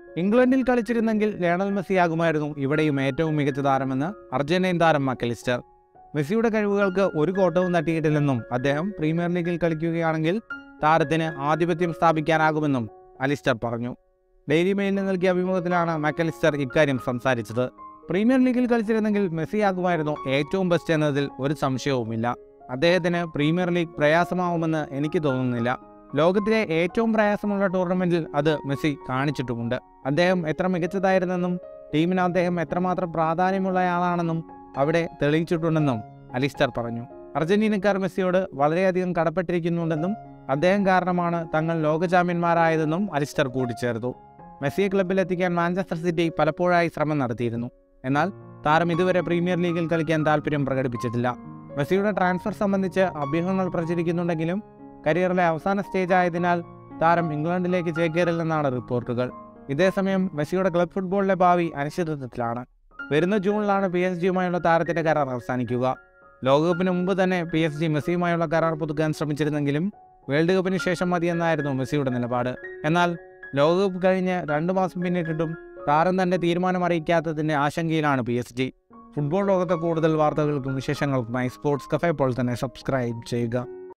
ഇംഗ്ലണ്ടിൽ കളിച്ചിരുന്നെങ്കിൽ Lionel Messi ആകുമായിരുന്നു ഇവിടെയും ഏറ്റവും മികച്ച താരമെന്ന് അർജന്റീൻ താരം മക്കലിസ്റ്റർ മെസ്സിയുടെ കഴിവുകൾക്ക് ഒരു കോട്ടവും തട്ടിയിട്ടില്ലെന്നും അദ്ദേഹം പ്രീമിയർ ലീഗിൽ കളിക്കുകയാണെങ്കിൽ താരത്തിന് ആധിപത്യം സ്ഥാപിക്കാനാകുമെന്നും അലിസ്റ്റർ പറഞ്ഞു ഡെയിലി മെയിലിന് നൽകിയ അഭിമുഖത്തിലാണ് മക്കലിസ്റ്റർ ഇക്കാര്യം സംസാരിച്ചത് പ്രീമിയർ ലീഗിൽ കളിച്ചിരുന്നെങ്കിൽ മെസ്സി ആകുമായിരുന്നു ഏറ്റവും ബെസ്റ്റ് എന്നതിൽ ഒരു സംശയവുമില്ല അദ്ദേഹത്തിന് പ്രീമിയർ ലീഗ് പ്രയാസമാവുമെന്ന് എനിക്ക് തോന്നുന്നില്ല ലോകത്തിലെ ഏറ്റവും പ്രയാസമുള്ള ടൂർണമെന്റിൽ അത് മെസ്സി കാണിച്ചിട്ടുമുണ്ട് അദ്ദേഹം എത്ര മികച്ചതായിരുന്നെന്നും ടീമിന് അദ്ദേഹം എത്രമാത്രം പ്രാധാന്യമുള്ളയാളാണെന്നും അവിടെ തെളിയിച്ചിട്ടുണ്ടെന്നും അലിസ്റ്റർ പറഞ്ഞു അർജന്റീനക്കാർ മെസ്സിയോട് വളരെയധികം കടപ്പെട്ടിരിക്കുന്നുണ്ടെന്നും അദ്ദേഹം കാരണമാണ് തങ്ങൾ ലോക ചാമ്പ്യന്മാരായതെന്നും അലിസ്റ്റർ കൂട്ടിച്ചേർത്തു മെസ്സിയെ ക്ലബിലെത്തിക്കാൻ മാഞ്ചസ്റ്റർ സിറ്റി പലപ്പോഴായി ശ്രമം നടത്തിയിരുന്നു എന്നാൽ താരം ഇതുവരെ പ്രീമിയർ ലീഗിൽ കളിക്കാൻ താല്പര്യം പ്രകടിപ്പിച്ചിട്ടില്ല മെസ്സിയുടെ ട്രാൻസ്ഫർ സംബന്ധിച്ച് അഭ്യൂഹങ്ങൾ പ്രചരിക്കുന്നുണ്ടെങ്കിലും കരിയറിലെ അവസാന സ്റ്റേജ് ആയതിനാൽ താരം ഇംഗ്ലണ്ടിലേക്ക് ചേക്കേറില്ലെന്നാണ് റിപ്പോർട്ടുകൾ ഇതേസമയം മെസ്സിയുടെ ക്ലബ് ഫുട്ബോളിലെ ഭാവി അനിശ്ചിതത്വത്തിലാണ് വരുന്ന ജൂണിലാണ് പി എസ് ജിയുമായുള്ള താരത്തിന്റെ കരാർ അവസാനിക്കുക ലോകകപ്പിന് മുമ്പ് തന്നെ പി എസ് ജി മെസ്സിയുമായുള്ള കരാർ പുതുക്കാൻ ശ്രമിച്ചിരുന്നെങ്കിലും വേൾഡ് കപ്പിന് ശേഷം മതിയെന്നായിരുന്നു മെസ്സിയുടെ നിലപാട് എന്നാൽ ലോകകപ്പ് കഴിഞ്ഞ് രണ്ട് മാസം പിന്നിട്ടിട്ടും താരം തന്റെ തീരുമാനം അറിയിക്കാത്തതിന്റെ ആശങ്കയിലാണ് പി എസ് ജി ഫുട്ബോൾ ലോകത്തെ കൂടുതൽ വാർത്തകൾക്കും വിശേഷങ്ങൾക്കുമായി സ്പോർട്സ് കഫേ പോൾ തന്നെ സബ്സ്ക്രൈബ് ചെയ്യുക